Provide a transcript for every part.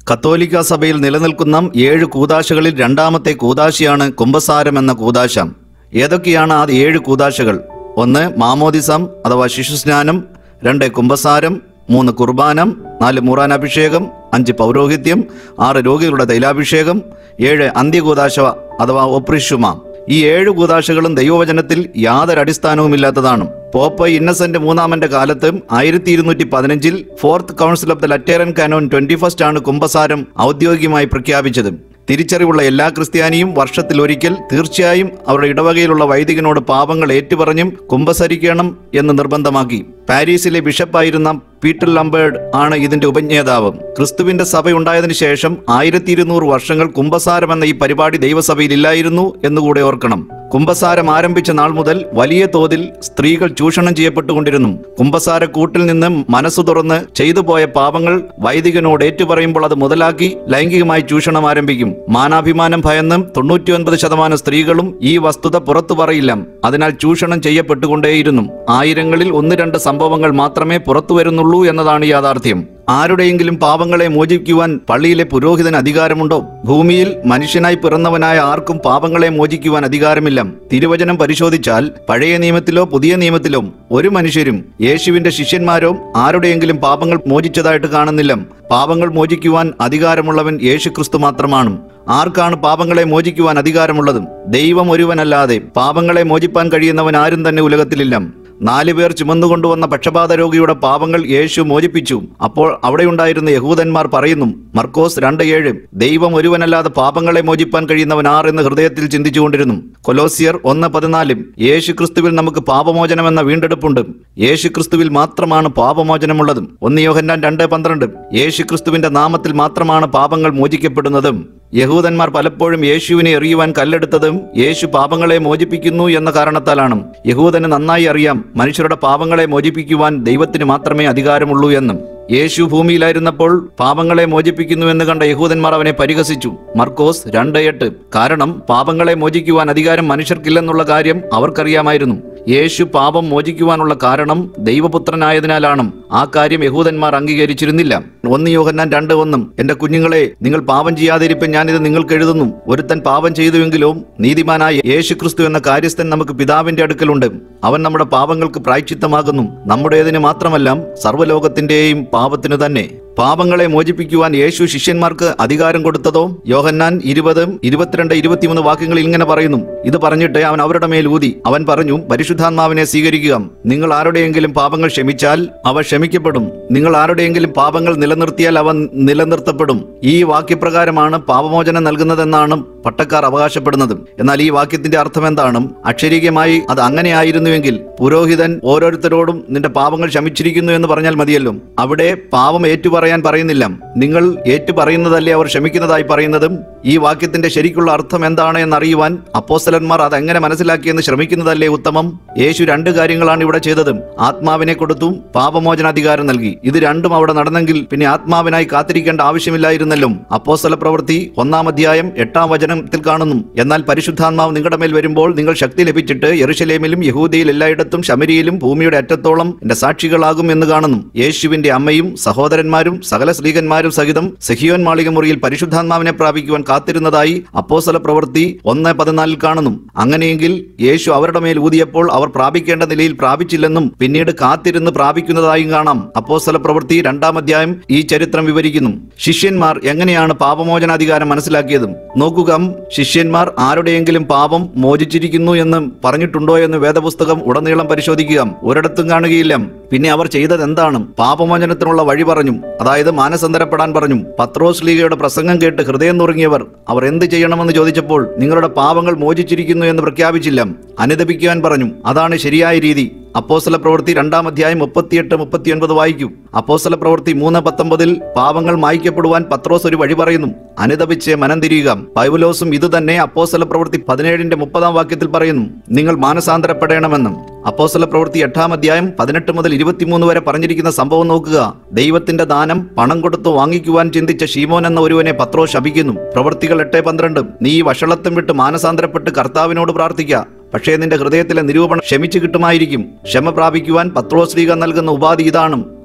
കത്തോലിക്ക സഭയിൽ നിലനിൽക്കുന്ന ഏഴ് കൂതാശകളിൽ രണ്ടാമത്തെ കൂതാശയാണ് കുംഭസാരം എന്ന കൂതാശ ഏതൊക്കെയാണ് ആ ഏഴ് കൂതാശകൾ ഒന്ന് മാമോദിസം അഥവാ ശിശുസ്നാനം രണ്ട് കുംഭസാരം മൂന്ന് കുർബാനം നാല് മൂറാനാഭിഷേകം അഞ്ച് പൗരോഹിത്യം ആറ് രോഗികളുടെ തൈലാഭിഷേകം ഏഴ് അന്ത്യകൂതാശ അഥവാ ഒപ്രിഷുമ ഈ ഏഴ് കൂതാശകളും ദൈവവചനത്തിൽ യാതൊരു അടിസ്ഥാനവുമില്ലാത്തതാണ് പോപ്പ് ഇന്നസെന്റ് മൂന്നാമന്റെ കാലത്ത് ആയിരത്തി ഇരുന്നൂറ്റി പതിനഞ്ചിൽ fourth council of the Lateran canon twenty first ആണ് കുംഭസാരം ഔദ്യോഗികമായി പ്രഖ്യാപിച്ചത് തിരിച്ചറിവുള്ള എല്ലാ ക്രിസ്ത്യാനിയും വർഷത്തിൽ ഒരിക്കൽ തീർച്ചയായും അവരുടെ ഇടവകയിലുള്ള വൈദികനോട് പാപങ്ങൾ ഏറ്റുപറഞ്ഞും കുംഭസരിക്കണം എന്ന് നിർബന്ധമാക്കി പാരീസിലെ ബിഷപ്പായിരുന്ന പീറ്റർ ലംബേർഡ് ആണ് ഇതിന്റെ ഉപജ്ഞേതാവ് ക്രിസ്തുവിന്റെ സഭ ഉണ്ടായതിനു ശേഷം ആയിരത്തി ഇരുന്നൂറ് വർഷങ്ങൾ കുംഭസാരം എന്ന ഈ പരിപാടി ദൈവസഭയിൽ ഇല്ലായിരുന്നു എന്നുകൂടെ ഓർക്കണം കുംഭസാരം ആരംഭിച്ച നാൾ മുതൽ വലിയ തോതിൽ സ്ത്രീകൾ ചൂഷണം ചെയ്യപ്പെട്ടുകൊണ്ടിരുന്നു കുംഭസാര കൂട്ടിൽ നിന്ന് മനസ്സു തുറന്ന് ചെയ്തു പോയ പാപങ്ങൾ വൈദികനോട് ഏറ്റുപറയുമ്പോൾ അത് മുതലാക്കി ലൈംഗികമായി ചൂഷണം ആരംഭിക്കും മാനാഭിമാനം ഭയന്നും തൊണ്ണൂറ്റിയൊൻപത് ശതമാനം സ്ത്രീകളും ഈ വസ്തുത പുറത്തു പറയില്ല അതിനാൽ ചൂഷണം ചെയ്യപ്പെട്ടുകൊണ്ടേയിരുന്നു ആയിരങ്ങളിൽ ഒന്ന് രണ്ട് സംഭവങ്ങൾ മാത്രമേ പുറത്തു വരുന്നുള്ളൂ എന്നതാണ് യാഥാർത്ഥ്യം ആരുടെയെങ്കിലും പാപങ്ങളെ മോചിക്കുവാൻ പള്ളിയിലെ പുരോഹിതന് അധികാരമുണ്ടോ ഭൂമിയിൽ മനുഷ്യനായി പിറന്നവനായ ആർക്കും പാപങ്ങളെ മോചിക്കുവാൻ അധികാരമില്ല തിരുവചനം പരിശോധിച്ചാൽ പഴയ നിയമത്തിലോ പുതിയ നിയമത്തിലോ ഒരു മനുഷ്യരും യേശുവിന്റെ ശിഷ്യന്മാരോ ആരുടെയെങ്കിലും പാപങ്ങൾ മോചിച്ചതായിട്ട് കാണുന്നില്ല പാപങ്ങൾ മോചിക്കുവാൻ അധികാരമുള്ളവൻ യേശുക്രിസ്തു മാത്രമാണ് ആർക്കാണ് പാപങ്ങളെ മോചിക്കുവാൻ അധികാരമുള്ളതും ദൈവം ഒരുവനല്ലാതെ പാപങ്ങളെ മോചിപ്പാൻ കഴിയുന്നവൻ ആരും തന്നെ ഉലകത്തിലില്ല നാലു പേർ ചുമന്നുകൊണ്ടുവന്ന പക്ഷപാത രോഗിയുടെ പാപങ്ങൾ യേശു മോചിപ്പിച്ചു അപ്പോൾ അവിടെയുണ്ടായിരുന്ന യഹൂദന്മാർ പറയുന്നു മർക്കോസ് രണ്ട് ഏഴ് ദൈവം ഒരുവനല്ലാതെ പാപങ്ങളെ മോചിപ്പാൻ കഴിയുന്നവൻ ആർ എന്ന് ഹൃദയത്തിൽ ചിന്തിച്ചുകൊണ്ടിരുന്നു കൊലോസിയർ ഒന്ന് പതിനാലും യേശു ക്രിസ്തുവിൽ നമുക്ക് പാപമോചനം എന്ന വീണ്ടെടുപ്പുണ്ട് യേശു ക്രിസ്തുവിൽ മാത്രമാണ് പാപമോചനമുള്ളതും ഒന്ന് യോഹന്നാൻ രണ്ട് പന്ത്രണ്ട് യേശു ക്രിസ്തുവിന്റെ നാമത്തിൽ മാത്രമാണ് പാപങ്ങൾ മോചിക്കപ്പെടുന്നതും യഹൂദന്മാർ പലപ്പോഴും യേശുവിനെ എറിയുവാൻ കല്ലെടുത്തതും യേശു പാപങ്ങളെ മോചിപ്പിക്കുന്നു എന്ന കാരണത്താലാണ് യഹൂദന് നന്നായി അറിയാം മനുഷ്യരുടെ പാപങ്ങളെ മോചിപ്പിക്കുവാൻ ദൈവത്തിന് മാത്രമേ അധികാരമുള്ളൂ എന്നും യേശു ഭൂമിയിലായിരുന്നപ്പോൾ പാപങ്ങളെ മോചിപ്പിക്കുന്നു എന്ന് കണ്ട യഹൂദന്മാർ അവനെ പരിഹസിച്ചു മർക്കോസ് രണ്ട് എട്ട് കാരണം പാപങ്ങളെ മോചിക്കുവാൻ അധികാരം മനുഷ്യർക്കില്ലെന്നുള്ള കാര്യം അവർക്കറിയാമായിരുന്നു യേശു പാപം മോചിക്കുവാനുള്ള കാരണം ദൈവപുത്രനായതിനാലാണ് ആ കാര്യം യഹൂദന്മാർ അംഗീകരിച്ചിരുന്നില്ല ഒന്ന് യോഹന്നാൻ രണ്ട് ഒന്നും എന്റെ കുഞ്ഞുങ്ങളെ നിങ്ങൾ പാപം ചെയ്യാതിരിപ്പൻ ഞാനിത് നിങ്ങൾക്ക് എഴുതുന്നു ഒരുത്തൻ പാപം ചെയ്തുവെങ്കിലും നീതിമാനായ യേശു ക്രിസ്തു എന്ന കാര്യസ്ഥൻ നമുക്ക് പിതാവിന്റെ അടുക്കലുണ്ട് അവൻ നമ്മുടെ പാപങ്ങൾക്ക് പ്രായച്ചിത്തമാകുന്നു നമ്മുടേതിന് മാത്രമല്ല സർവ്വലോകത്തിന്റെയും പാപത്തിനു തന്നെ പാപങ്ങളെ മോചിപ്പിക്കുവാൻ യേശു ശിഷ്യന്മാർക്ക് അധികാരം കൊടുത്തതോ യോഹന്നാൻ ഇരുപത് ഇരുപത്തിരണ്ട് ഇരുപത്തിമൂന്ന് വാക്യങ്ങളിൽ ഇങ്ങനെ പറയുന്നു ഇത് പറഞ്ഞിട്ട് അവൻ അവരുടെ മേൽ ഊതി അവൻ പറഞ്ഞു പരിശുദ്ധാത്മാവിനെ സ്വീകരിക്കുക നിങ്ങൾ ആരുടെയെങ്കിലും പാപങ്ങൾ ക്ഷമിച്ചാൽ അവ ക്ഷമിക്കപ്പെടും നിങ്ങൾ ആരുടെയെങ്കിലും പാപങ്ങൾ നിലനിർത്തിയാൽ അവ നിലനിർത്തപ്പെടും ഈ വാക്യപ്രകാരമാണ് പാപമോചനം നൽകുന്നതെന്നാണ് പട്ടക്കാർ അവകാശപ്പെടുന്നത് എന്നാൽ ഈ വാക്യത്തിന്റെ അർത്ഥം എന്താണ് അക്ഷരീകമായി അത് അങ്ങനെയായിരുന്നുവെങ്കിൽ പുരോഹിതൻ ഓരോരുത്തരോടും നിന്റെ പാപങ്ങൾ ക്ഷമിച്ചിരിക്കുന്നു എന്ന് പറഞ്ഞാൽ മതിയല്ലോ അവിടെ പാപം ഏറ്റുപറയാൻ പറയുന്നില്ല നിങ്ങൾ ഏറ്റു പറയുന്നതല്ലേ അവർ ക്ഷമിക്കുന്നതായി പറയുന്നതും ഈ വാക്യത്തിന്റെ ശരിക്കുള്ള അർത്ഥം എന്താണ് എന്നറിയുവാൻ അപ്പോസ്തലന്മാർ അത് എങ്ങനെ മനസ്സിലാക്കിയെന്ന് ശ്രമിക്കുന്നതല്ലേ ഉത്തമം യേശു രണ്ട് കാര്യങ്ങളാണ് ഇവിടെ ചെയ്തത് ആത്മാവിനെ കൊടുത്തു പാപമോചനാധികാരം നൽകി ഇത് രണ്ടും അവിടെ നടന്നെങ്കിൽ പിന്നെ ആത്മാവിനായി കാത്തിരിക്കേണ്ട ആവശ്യമില്ലായിരുന്നല്ലോ അപ്പോസ്തല പ്രവൃത്തി ഒന്നാം അധ്യായം എട്ടാം വചനത്തിൽ കാണുന്നു എന്നാൽ പരിശുദ്ധാത്മാവ് നിങ്ങളുടെ മേൽ വരുമ്പോൾ നിങ്ങൾ ശക്തി ലഭിച്ചിട്ട് യെറുശലേമിലും യഹൂദയിൽ എല്ലായിടത്തും ശമരിയിലും ഭൂമിയുടെ അറ്റത്തോളം എന്റെ സാക്ഷികളാകും എന്ന് കാണുന്നു യേശുവിന്റെ അമ്മയും സഹോദരന്മാരും സകല സ്ത്രീകന്മാരും സഹിതം സെഹിയോൻ മാളിക മുറിയിൽ പരിശുദ്ധാത്മാവിനെ പ്രാപിക്കുവാൻ കാത്തിരുന്നതായി അപ്പോസ്തല പ്രവൃത്തി ഒന്ന് പതിനാലിൽ കാണുന്നു അങ്ങനെയെങ്കിൽ യേശു അവരുടെ മേൽ ഊതിയപ്പോൾ അവർ പ്രാപിക്കേണ്ട നിലയിൽ പ്രാപിച്ചില്ലെന്നും പിന്നീട് കാത്തിരുന്ന് പ്രാപിക്കുന്നതായും കാണാം അപ്പോസ്തല പ്രവൃത്തി രണ്ടാം അധ്യായം ഈ ചരിത്രം വിവരിക്കുന്നു ശിഷ്യന്മാർ എങ്ങനെയാണ് പാപമോചനാധികാരം മനസ്സിലാക്കിയതും നോക്കുക ശിഷ്യന്മാർ ആരുടെയെങ്കിലും പാപം മോചിച്ചിരിക്കുന്നു എന്ന് പറഞ്ഞിട്ടുണ്ടോ എന്ന് വേദപുസ്തകം ഉടനീളം പരിശോധിക്കുക ഒരിടത്തും കാണുകയില്ല പിന്നെ അവർ ചെയ്തത് എന്താണ് പാപമോചനത്തിനുള്ള വഴി പറഞ്ഞു അതായത് മാനസാന്തരപ്പെടാൻ പറഞ്ഞു പത്രോസ് ലീഗയുടെ പ്രസംഗം കേട്ട് ഹൃദയം നുറുങ്ങിയവർ അവർ എന്ത് ചെയ്യണമെന്ന് ചോദിച്ചപ്പോൾ നിങ്ങളുടെ പാപങ്ങൾ മോചിച്ചിരിക്കുന്നു എന്ന് പ്രഖ്യാപിച്ചില്ല അനുദപിക്കുവാൻ പറഞ്ഞു അതാണ് ശരിയായ രീതി അപ്പോസ്തല പ്രവൃത്തി രണ്ടാം അധ്യായം മുപ്പത്തിയെട്ട് മുപ്പത്തിയൊൻപത് വായിക്കൂ അപ്പോസ്തല പ്രവൃത്തി മൂന്ന് പത്തൊമ്പതിൽ പാപങ്ങൾ മായ്ക്കപ്പെടുവാൻ പത്രോസ് ഒരു വഴി പറയുന്നു അനുദപിച്ച് മനം തിരിയുക പൈവലോസും ഇത് തന്നെ അപ്പോസ്തല പ്രവൃത്തി പതിനേഴിന്റെ മുപ്പതാം വാക്യത്തിൽ പറയുന്നു നിങ്ങൾ മാനസാന്തരപ്പെടണമെന്നും അപ്പോസ്തല പ്രവൃത്തി എട്ടാം അധ്യായം പതിനെട്ട് മുതൽ ഇരുപത്തിമൂന്ന് വരെ പറഞ്ഞിരിക്കുന്ന സംഭവം നോക്കുക ദൈവത്തിന്റെ ദാനം പണം കൊടുത്ത് വാങ്ങിക്കുവാൻ ചിന്തിച്ച ഷീമോൻ എന്ന ഒരുവനെ പത്രോ ശപിക്കുന്നു പ്രവൃത്തികൾ എട്ട് പന്ത്രണ്ട് നീ ഈ വഷളത്വം വിട്ട് മാനസാന്തരപ്പെട്ട് കർത്താവിനോട് പ്രാർത്ഥിക്കുക പക്ഷേ നിന്റെ ഹൃദയത്തിലെ നിരൂപണം ക്ഷമിച്ചു കിട്ടുമായിരിക്കും ക്ഷമ പ്രാപിക്കുവാൻ പത്രോശ്രീക നൽകുന്ന ഉപാധി ഇതാണ്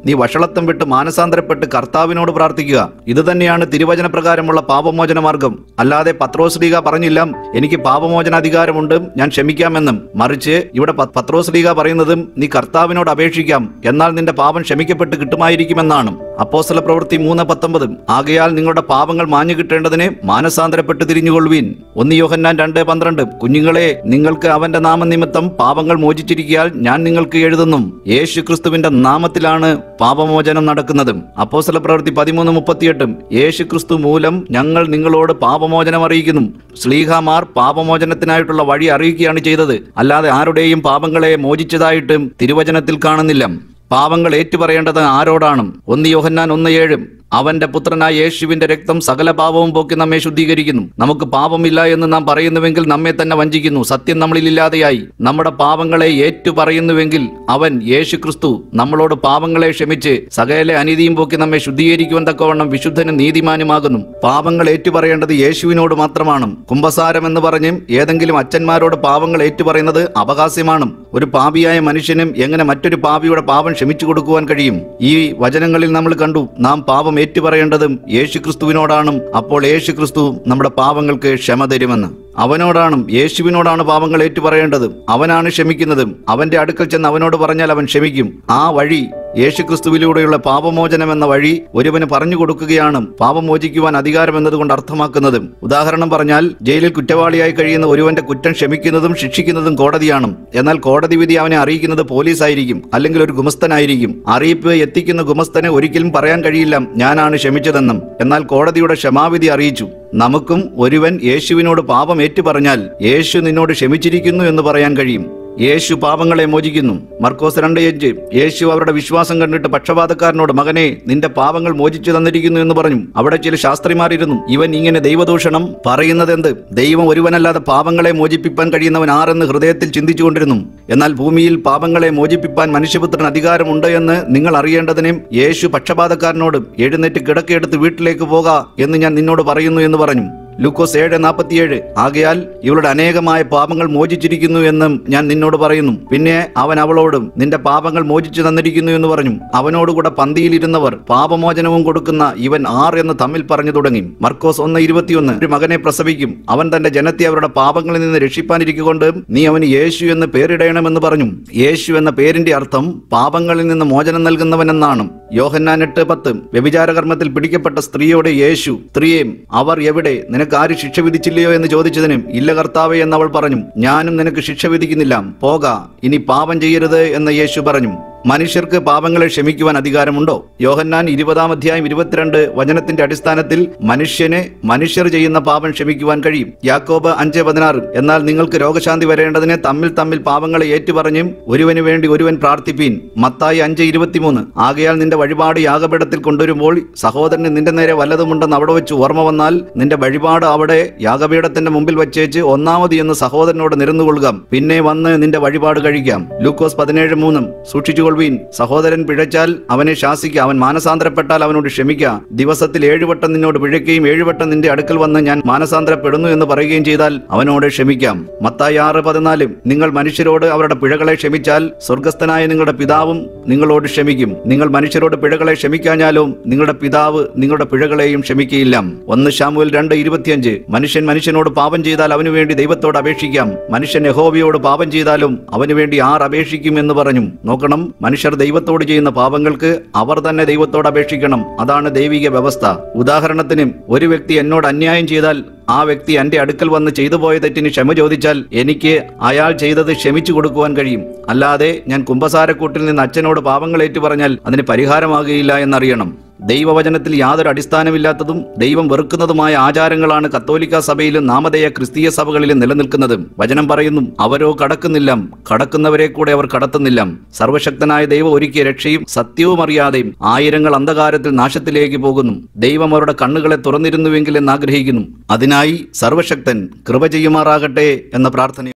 നീ വഷളത്വം വിട്ട് മാനസാന്തരപ്പെട്ട് കർത്താവിനോട് പ്രാർത്ഥിക്കുക ഇത് തന്നെയാണ് തിരുവചന പ്രകാരമുള്ള പാപമോചന മാർഗം അല്ലാതെ പത്രോസ്ലീഗ പറഞ്ഞില്ല എനിക്ക് പാപമോചന അധികാരമുണ്ട് ഞാൻ ക്ഷമിക്കാമെന്നും മറിച്ച് ഇവിടെ പ- പത്രോസ്ലീഗ പറയുന്നതും നീ കർത്താവിനോട് അപേക്ഷിക്കാം എന്നാൽ നിന്റെ പാപം ക്ഷമിക്കപ്പെട്ട് കിട്ടുമായിരിക്കുമെന്നാണ് അപ്പോസ്തല പ്രവൃത്തി മൂന്ന് പത്തൊമ്പതും ആകയാൽ നിങ്ങളുടെ പാപങ്ങൾ മാഞ്ഞു കിട്ടേണ്ടതിന് മാനസാന്തരപ്പെട്ട് തിരിഞ്ഞുകൊള്ളുവീൻ ഒന്ന് യോഹന്നാൻ രണ്ട് പന്ത്രണ്ട് കുഞ്ഞുങ്ങളെ നിങ്ങൾക്ക് അവന്റെ നാമനിമിത്തം പാപങ്ങൾ മോചിച്ചിരിക്കാൽ ഞാൻ നിങ്ങൾക്ക് എഴുതുന്നു യേശു ക്രിസ്തുവിന്റെ നാമത്തിലാണ് പാപമോചനം നടക്കുന്നതും അപ്പോസ്തല പ്രവൃത്തി പതിമൂന്ന് മുപ്പത്തിയെട്ടും യേശു ക്രിസ്തു മൂലം ഞങ്ങൾ നിങ്ങളോട് പാപമോചനം അറിയിക്കുന്നു ശ്ലീഹാമാർ പാപമോചനത്തിനായിട്ടുള്ള വഴി അറിയിക്കുകയാണ് ചെയ്തത് അല്ലാതെ ആരുടെയും പാപങ്ങളെ മോചിച്ചതായിട്ടും തിരുവചനത്തിൽ കാണുന്നില്ല പാപങ്ങൾ ഏറ്റുപറയേണ്ടത് ആരോടാണ് ഒന്ന് യോഹന്നാൻ ഒന്ന് ഏഴും അവന്റെ പുത്രനായ യേശുവിന്റെ രക്തം സകല പാപവും പോക്കി നമ്മെ ശുദ്ധീകരിക്കുന്നു നമുക്ക് പാപമില്ല എന്ന് നാം പറയുന്നുവെങ്കിൽ നമ്മെ തന്നെ വഞ്ചിക്കുന്നു സത്യം നമ്മളിൽ ഇല്ലാതെയായി നമ്മുടെ പാപങ്ങളെ ഏറ്റു പറയുന്നുവെങ്കിൽ അവൻ യേശു ക്രിസ്തു നമ്മളോട് പാപങ്ങളെ ക്ഷമിച്ച് സകല അനീതിയും പോക്കി നമ്മെ ശുദ്ധീകരിക്കുവാൻ തക്കവണ്ണം വിശുദ്ധനും നീതിമാനുമാകുന്നു പാപങ്ങൾ ഏറ്റുപറയേണ്ടത് യേശുവിനോട് മാത്രമാണ് കുംഭസാരം എന്ന് പറഞ്ഞ് ഏതെങ്കിലും അച്ഛന്മാരോട് പാപങ്ങൾ ഏറ്റുപറയുന്നത് അപഹാസ്യമാണ് ഒരു പാപിയായ മനുഷ്യനും എങ്ങനെ മറ്റൊരു പാപിയുടെ പാപം ക്ഷമിച്ചു കൊടുക്കുവാൻ കഴിയും ഈ വചനങ്ങളിൽ നമ്മൾ കണ്ടു നാം പാപം ഏറ്റുപറയേണ്ടതും യേശു ക്രിസ്തുവിനോടാണ് അപ്പോൾ യേശു ക്രിസ്തു നമ്മുടെ പാപങ്ങൾക്ക് ക്ഷമ തരുമെന്ന് അവനോടാണ് യേശുവിനോടാണ് പാപങ്ങൾ ഏറ്റുപറയേണ്ടത് അവനാണ് ക്ഷമിക്കുന്നതും അവന്റെ അടുക്കൽ ചെന്ന് അവനോട് പറഞ്ഞാൽ അവൻ ക്ഷമിക്കും ആ വഴി യേശുക്രിസ്തുവിലൂടെയുള്ള പാപമോചനം എന്ന വഴി ഒരുവന് പറഞ്ഞു കൊടുക്കുകയാണ് പാപം മോചിക്കുവാൻ അധികാരം എന്നതുകൊണ്ട് അർത്ഥമാക്കുന്നതും ഉദാഹരണം പറഞ്ഞാൽ ജയിലിൽ കുറ്റവാളിയായി കഴിയുന്ന ഒരുവന്റെ കുറ്റം ക്ഷമിക്കുന്നതും ശിക്ഷിക്കുന്നതും കോടതിയാണ് എന്നാൽ കോടതി വിധി അവനെ അറിയിക്കുന്നത് പോലീസായിരിക്കും അല്ലെങ്കിൽ ഒരു ഗുമസ്തനായിരിക്കും അറിയിപ്പ് എത്തിക്കുന്ന ഗുമസ്തന് ഒരിക്കലും പറയാൻ കഴിയില്ല ഞാനാണ് ക്ഷമിച്ചതെന്നും എന്നാൽ കോടതിയുടെ ക്ഷമാവിധി അറിയിച്ചു നമുക്കും ഒരുവൻ യേശുവിനോട് പാപം ഏറ്റുപറഞ്ഞാൽ യേശു നിന്നോട് ക്ഷമിച്ചിരിക്കുന്നു എന്ന് പറയാൻ കഴിയും യേശു പാപങ്ങളെ മോചിക്കുന്നു മർക്കോസ് രണ്ട് അഞ്ച് യേശു അവരുടെ വിശ്വാസം കണ്ടിട്ട് പക്ഷപാതക്കാരനോട് മകനെ നിന്റെ പാപങ്ങൾ മോചിച്ചു തന്നിരിക്കുന്നു എന്ന് പറഞ്ഞു അവിടെ ചില ശാസ്ത്രിമാരിരുന്നു ഇവൻ ഇങ്ങനെ ദൈവദൂഷണം പറയുന്നത് എന്ത് ദൈവം ഒരുവനല്ലാതെ പാപങ്ങളെ മോചിപ്പിക്കാൻ കഴിയുന്നവൻ ആരെന്ന് ഹൃദയത്തിൽ ചിന്തിച്ചുകൊണ്ടിരുന്നു എന്നാൽ ഭൂമിയിൽ പാപങ്ങളെ മോചിപ്പിക്കാൻ മനുഷ്യപുത്രന് അധികാരമുണ്ട് എന്ന് നിങ്ങൾ അറിയേണ്ടതിനും യേശു പക്ഷപാതക്കാരനോട് എഴുന്നേറ്റ് കിടക്കെടുത്ത് വീട്ടിലേക്ക് പോക എന്ന് ഞാൻ നിന്നോട് പറയുന്നു എന്ന് പറഞ്ഞു ലൂക്കോസ് ഏഴ് നാൽപ്പത്തിയേഴ് ആകയാൽ ഇവളുടെ അനേകമായ പാപങ്ങൾ മോചിച്ചിരിക്കുന്നു എന്നും ഞാൻ നിന്നോട് പറയുന്നു പിന്നെ അവൻ അവളോടും നിന്റെ പാപങ്ങൾ മോചിച്ചു തന്നിരിക്കുന്നു എന്ന് പറഞ്ഞു അവനോടുകൂടെ പന്തിയിലിരുന്നവർ പാപമോചനവും കൊടുക്കുന്ന ഇവൻ ആർ എന്ന് തമ്മിൽ പറഞ്ഞു തുടങ്ങി മർക്കോസ് ഒന്ന് ഇരുപത്തിയൊന്ന് ഒരു മകനെ പ്രസവിക്കും അവൻ തന്റെ ജനത്തെ അവരുടെ പാപങ്ങളിൽ നിന്ന് രക്ഷിപ്പാനിരിക്കൊണ്ട് നീ അവന് യേശു എന്ന് പേരിടണമെന്ന് പറഞ്ഞു യേശു എന്ന പേരിന്റെ അർത്ഥം പാപങ്ങളിൽ നിന്ന് മോചനം നൽകുന്നവനെന്നാണ് യോഹന്നാൻ എട്ട് പത്ത് വ്യഭിചാരകർമ്മത്തിൽ പിടിക്കപ്പെട്ട സ്ത്രീയോട് യേശു സ്ത്രീയെ അവർ എവിടെ നിനക്ക് ആര് ശിക്ഷ വിധിച്ചില്ലയോ എന്ന് ചോദിച്ചതിനും ഇല്ല കർത്താവേ എന്ന് അവൾ പറഞ്ഞു ഞാനും നിനക്ക് ശിക്ഷ വിധിക്കുന്നില്ല പോക ഇനി പാപം ചെയ്യരുത് എന്ന് യേശു പറഞ്ഞു മനുഷ്യർക്ക് പാപങ്ങളെ ക്ഷമിക്കുവാൻ അധികാരമുണ്ടോ യോഹന്നാൻ ഇരുപതാം അധ്യായം ഇരുപത്തിരണ്ട് വചനത്തിന്റെ അടിസ്ഥാനത്തിൽ മനുഷ്യന് മനുഷ്യർ ചെയ്യുന്ന പാപം ക്ഷമിക്കുവാൻ കഴിയും യാക്കോബ് അഞ്ച് പതിനാറ് എന്നാൽ നിങ്ങൾക്ക് രോഗശാന്തി വരേണ്ടതിന് തമ്മിൽ തമ്മിൽ പാപങ്ങളെ ഏറ്റുപറഞ്ഞും ഒരുവന് വേണ്ടി ഒരുവൻ പ്രാർത്ഥിപ്പീൻ മത്തായി അഞ്ച് ഇരുപത്തിമൂന്ന് ആകയാൽ നിന്റെ വഴിപാട് യാഗപീഠത്തിൽ കൊണ്ടുവരുമ്പോൾ സഹോദരന് നിന്റെ നേരെ വല്ലതുമുണ്ടെന്ന് അവിടെ വെച്ച് ഓർമ്മ വന്നാൽ നിന്റെ വഴിപാട് അവിടെ യാഗപീഠത്തിന്റെ മുമ്പിൽ വച്ചേച്ച് ഒന്നാമത് എന്ന് സഹോദരനോട് നിരന്നുകൊള്ളുക പിന്നെ വന്ന് നിന്റെ വഴിപാട് കഴിക്കാം ലൂക്കോസ് പതിനേഴ് മൂന്നും സൂക്ഷിച്ചുകൊള്ളുവീൻ സഹോദരൻ പിഴച്ചാൽ അവനെ ശാസിക്കുക അവൻ മാനസാന്തരപ്പെട്ടാൽ അവനോട് ക്ഷമിക്കുക ദിവസത്തിൽ ഏഴുവട്ടം നിന്നോട് പിഴയ്ക്കുകയും ഏഴുവട്ടം നിന്റെ അടുക്കൽ വന്ന് ഞാൻ മാനസാന്തരപ്പെടുന്നു എന്ന് പറയുകയും ചെയ്താൽ അവനോട് ക്ഷമിക്കാം മത്തായി ആറ് പതിനാലും നിങ്ങൾ മനുഷ്യരോട് അവരുടെ പിഴകളെ ക്ഷമിച്ചാൽ സ്വർഗസ്ഥനായ നിങ്ങളുടെ പിതാവും നിങ്ങളോട് ക്ഷമിക്കും നിങ്ങൾ മനുഷ്യരോട് പിഴകളെ ക്ഷമിക്കാഞ്ഞാലും നിങ്ങളുടെ പിതാവ് നിങ്ങളുടെ പിഴകളെയും ക്ഷമിക്കയില്ല ഒന്ന് ശാമുവൽ രണ്ട് ഇരുപത്തിയഞ്ച് മനുഷ്യൻ മനുഷ്യനോട് പാപം ചെയ്താൽ അവനു വേണ്ടി ദൈവത്തോട് അപേക്ഷിക്കാം മനുഷ്യൻ യഹോവയോട് പാപം ചെയ്താലും അവനു വേണ്ടി ആർ അപേക്ഷിക്കും എന്ന് പറഞ്ഞു നോക്കണം മനുഷ്യർ ദൈവത്തോട് ചെയ്യുന്ന പാപങ്ങൾക്ക് അവർ തന്നെ ദൈവത്തോട് അപേക്ഷിക്കണം അതാണ് ദൈവിക വ്യവസ്ഥ ഉദാഹരണത്തിന് ഒരു വ്യക്തി എന്നോട് അന്യായം ചെയ്താൽ ആ വ്യക്തി എന്റെ അടുക്കൽ വന്ന് ചെയ്തു പോയ തെറ്റിന് ക്ഷമ ചോദിച്ചാൽ എനിക്ക് അയാൾ ചെയ്തത് ക്ഷമിച്ചു കൊടുക്കുവാൻ കഴിയും അല്ലാതെ ഞാൻ കുംഭസാരക്കൂട്ടിൽ നിന്ന് അച്ഛനോട് പാപങ്ങൾ ഏറ്റു പറഞ്ഞാൽ അതിന് പരിഹാരമാകുകയില്ല എന്നറിയണം ദൈവവചനത്തിൽ യാതൊരു അടിസ്ഥാനമില്ലാത്തതും ദൈവം വെറുക്കുന്നതുമായ ആചാരങ്ങളാണ് കത്തോലിക്ക സഭയിലും നാമധേയ ക്രിസ്തീയ സഭകളിലും നിലനിൽക്കുന്നതും വചനം പറയുന്നു അവരോ കടക്കുന്നില്ല കടക്കുന്നവരെ കൂടെ അവർ കടത്തുന്നില്ല സർവശക്തനായ ദൈവം ഒരുക്കിയ രക്ഷയും സത്യവും അറിയാതെയും ആയിരങ്ങൾ അന്ധകാരത്തിൽ നാശത്തിലേക്ക് പോകുന്നു ദൈവം അവരുടെ കണ്ണുകളെ തുറന്നിരുന്നുവെങ്കിൽ എന്ന് ആഗ്രഹിക്കുന്നു അതിനായി സർവശക്തൻ കൃപ ചെയ്യുമാറാകട്ടെ എന്ന പ്രാർത്ഥന